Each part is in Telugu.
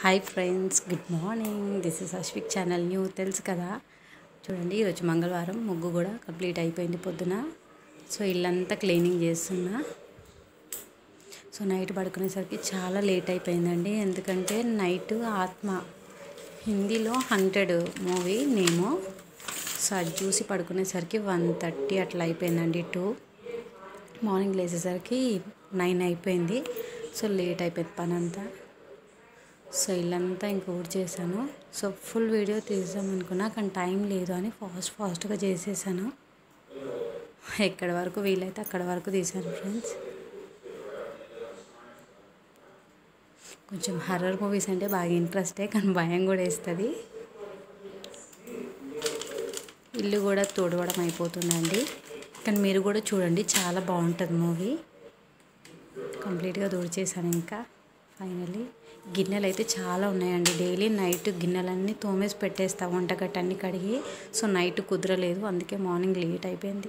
hi friends good morning this is Ashwik channel new తెలుసు కదా చూడండి ఈరోజు మంగళవారం ముగ్గు కూడా కంప్లీట్ అయిపోయింది పొద్దున సో ఇల్లంతా క్లీనింగ్ చేస్తున్నా సో నైట్ పడుకునేసరికి చాలా లేట్ అయిపోయిందండి ఎందుకంటే నైట్ ఆత్మ హిందీలో హండ్రెడ్ మూవీ నేమో సో అది చూసి పడుకునేసరికి వన్ థర్టీ అట్లా అయిపోయిందండి టూ మార్నింగ్ లేచేసరికి నైన్ అయిపోయింది సో లేట్ అయిపోయింది పని అంతా సో ఇల్లంతా ఇంక ఊడ్ చేశాను సో ఫుల్ వీడియో తీద్దాం అనుకున్నా కానీ టైం లేదు అని ఫాస్ట్ ఫాస్ట్గా చేసేసాను ఎక్కడి వరకు వీలైతే అక్కడ వరకు తీశాను ఫ్రెండ్స్ కొంచెం హర్రర్ మూవీస్ అంటే బాగా ఇంట్రెస్టే కానీ భయం కూడా వేస్తుంది ఇల్లు కూడా తుడవడం అయిపోతుందండి కానీ మీరు కూడా చూడండి చాలా బాగుంటుంది మూవీ కంప్లీట్గా తుడిచేసాను ఇంకా ఫైనలీ గిన్నెలు అయితే చాలా ఉన్నాయండి డైలీ నైట్ గిన్నెలన్నీ తోమేసి పెట్టేస్తా వంటగట్ట అన్ని కడిగి సో నైట్ కుదరలేదు అందుకే మార్నింగ్ లేట్ అయిపోయింది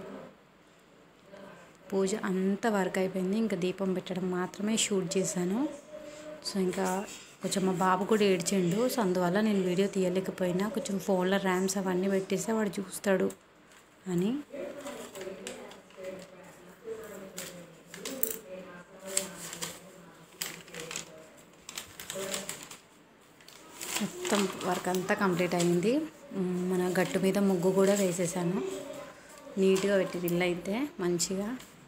పూజ అంత వర్క్ అయిపోయింది ఇంకా దీపం పెట్టడం మాత్రమే షూట్ చేశాను సో ఇంకా కొంచెం మా బాబు కూడా ఏడ్చిండు సో అందువల్ల నేను వీడియో తీయలేకపోయినా కొంచెం ఫోన్లో ర్యామ్స్ అవన్నీ పెట్టేస్తే వాడు చూస్తాడు అని మొత్తం వర్క్ అంతా కంప్లీట్ అయింది మ్, మన గట్టు మీద ముగ్గు కూడా వేసేసాను నీట్గా పెట్టి ఇల్లు అయితే మంచిగా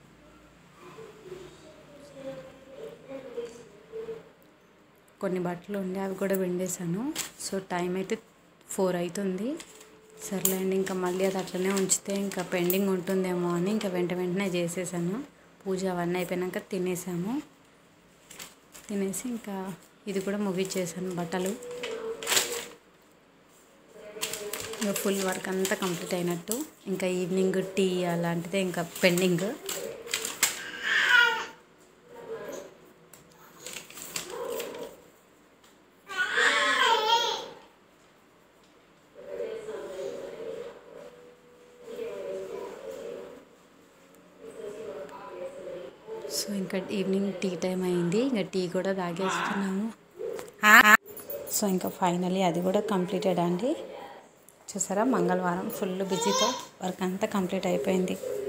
కొన్ని బట్టలు ఉండే అవి కూడా విండేసాను సో టైం అయితే ఫోర్ అవుతుంది సర్లేండి ఇంకా మళ్ళీ అది అట్లనే ఉంచితే ఇంకా పెండింగ్ ఉంటుందేమో అని ఇంకా వెంట వెంటనే చేసేసాను పూజ అవన్నీ అయిపోయాక తినేసాము తినేసి ఇంకా ఇది కూడా ముగిచ్చేసాను బట్టలు ఇంకా ఫుల్ వర్క్ అంతా కంప్లీట్ అయినట్టు ఇంకా ఈవినింగ్ టీ అలాంటిదే ఇంకా పెండింగ్ సో ఇంకా ఈవినింగ్ టీ టైం అయింది ఇంకా టీ కూడా తాగేస్తున్నాము సో ఇంకా ఫైనలీ అది కూడా కంప్లీటెడ్ అండి చూసారా మంగళవారం ఫుల్ బిజీతో వర్క్ అంతా కంప్లీట్ అయిపోయింది